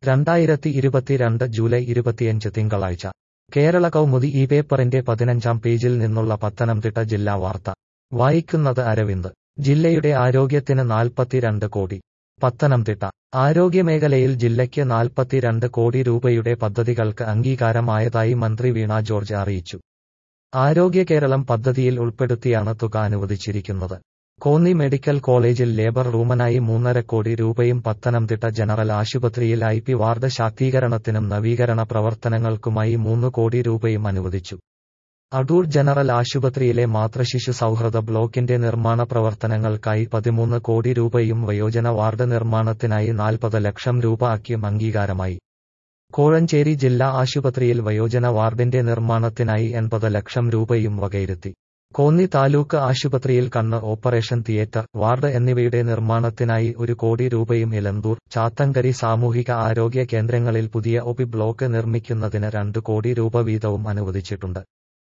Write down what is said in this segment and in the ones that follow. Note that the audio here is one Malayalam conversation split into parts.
രണ്ടായിരത്തി ഇരുപത്തിരണ്ട് ജൂലൈ ഇരുപത്തിയഞ്ച് തിങ്കളാഴ്ച കേരള കൗമുദി ഈ പേപ്പറിന്റെ പതിനഞ്ചാം പേജിൽ നിന്നുള്ള പത്തനംതിട്ട ജില്ലാ വാർത്ത വായിക്കുന്നത് അരവിന്ദ് ജില്ലയുടെ ആരോഗ്യത്തിന് നാൽപ്പത്തിരണ്ട് കോടി പത്തനംതിട്ട ആരോഗ്യമേഖലയിൽ ജില്ലയ്ക്ക് നാൽപ്പത്തിരണ്ട് കോടി രൂപയുടെ പദ്ധതികൾക്ക് അംഗീകാരമായതായി മന്ത്രി വീണ ജോർജ് അറിയിച്ചു ആരോഗ്യ കേരളം പദ്ധതിയിൽ ഉൾപ്പെടുത്തിയാണ് തുക അനുവദിച്ചിരിക്കുന്നത് കോന്നി മെഡിക്കൽ കോളേജിൽ ലേബർ റൂമനായി മൂന്നര കോടി രൂപയും പത്തനംതിട്ട ജനറൽ ആശുപത്രിയിൽ ഐ പി വാർഡ് ശാക്തീകരണത്തിനും നവീകരണ പ്രവർത്തനങ്ങൾക്കുമായി മൂന്ന് കോടി രൂപയും അനുവദിച്ചു അടൂർ ജനറൽ ആശുപത്രിയിലെ മാതൃശിശു സൗഹൃദ ബ്ലോക്കിന്റെ നിർമ്മാണ പ്രവർത്തനങ്ങൾക്കായി പതിമൂന്ന് കോടി രൂപയും വയോജന വാർഡ് നിർമ്മാണത്തിനായി നാൽപ്പത് ലക്ഷം രൂപ ആക്കിയും അംഗീകാരമായി കോഴഞ്ചേരി ജില്ലാ ആശുപത്രിയിൽ വയോജന വാർഡിന്റെ നിർമ്മാണത്തിനായി എൺപത് ലക്ഷം രൂപയും വകയിരുത്തി കോന്നി താലൂക്ക് ആശുപത്രിയിൽ കണ്ണ് ഓപ്പറേഷൻ തിയേറ്റർ വാർഡ് എന്നിവയുടെ നിർമ്മാണത്തിനായി ഒരു കോടി രൂപയും ഇലന്തൂർ ചാത്തങ്കരി സാമൂഹിക ആരോഗ്യ കേന്ദ്രങ്ങളിൽ പുതിയ ഒപി ബ്ലോക്ക് നിർമ്മിക്കുന്നതിന് രണ്ട് കോടി രൂപ വീതവും അനുവദിച്ചിട്ടുണ്ട്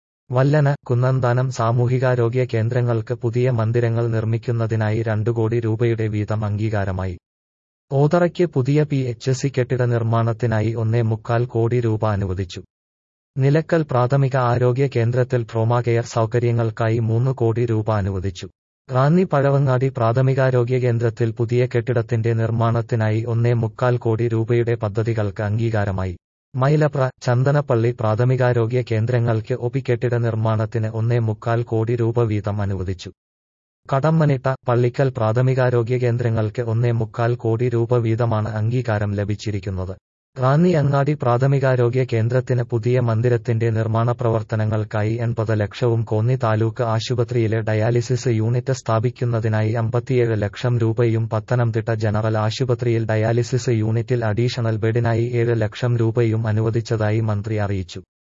വല്ലന കുന്നന്താനം സാമൂഹികാരോഗ്യ കേന്ദ്രങ്ങൾക്ക് പുതിയ മന്ദിരങ്ങൾ നിർമ്മിക്കുന്നതിനായി രണ്ടു കോടി രൂപയുടെ വീതം അംഗീകാരമായി ഓതറയ്ക്ക് പുതിയ പി എച്ച് സി കെട്ടിട നിർമ്മാണത്തിനായി ഒന്നേ മുക്കാൽ കോടി രൂപ അനുവദിച്ചു നിലക്കൽ പ്രാഥമിക ആരോഗ്യ കേന്ദ്രത്തിൽ ട്രോമാ കെയർ സൗകര്യങ്ങൾക്കായി മൂന്ന് കോടി രൂപ അനുവദിച്ചു റാന്നി പഴവങ്ങാടി പ്രാഥമികാരോഗ്യ കേന്ദ്രത്തിൽ പുതിയ കെട്ടിടത്തിന്റെ നിർമ്മാണത്തിനായി ഒന്നേ മുക്കാൽ കോടി രൂപയുടെ പദ്ധതികൾക്ക് അംഗീകാരമായി മൈലപ്ര ചന്ദനപ്പള്ളി പ്രാഥമികാരോഗ്യ കേന്ദ്രങ്ങൾക്ക് ഒപി കെട്ടിട നിർമ്മാണത്തിന് ഒന്നേ മുക്കാൽ കോടി രൂപ വീതം അനുവദിച്ചു കടമ്മനിട്ട പള്ളിക്കൽ പ്രാഥമികാരോഗ്യ കേന്ദ്രങ്ങൾക്ക് ഒന്നേ മുക്കാൽ കോടി രൂപ വീതമാണ് അംഗീകാരം ലഭിച്ചിരിക്കുന്നത് റാന്നി അങ്ങാടി പ്രാഥമികാരോഗ്യ കേന്ദ്രത്തിന് പുതിയ മന്ദിരത്തിന്റെ നിർമ്മാണ പ്രവർത്തനങ്ങൾക്കായി എൺപത് ലക്ഷവും കോന്നി താലൂക്ക് ആശുപത്രിയിലെ ഡയാലിസിസ് യൂണിറ്റ് സ്ഥാപിക്കുന്നതിനായി അമ്പത്തിയേഴ് ലക്ഷം രൂപയും പത്തനംതിട്ട ജനറൽ ആശുപത്രിയിൽ ഡയാലിസിസ് യൂണിറ്റിൽ അഡീഷണൽ ബെഡിനായി ഏഴ് ലക്ഷം രൂപയും അനുവദിച്ചതായി മന്ത്രി അറിയിച്ചു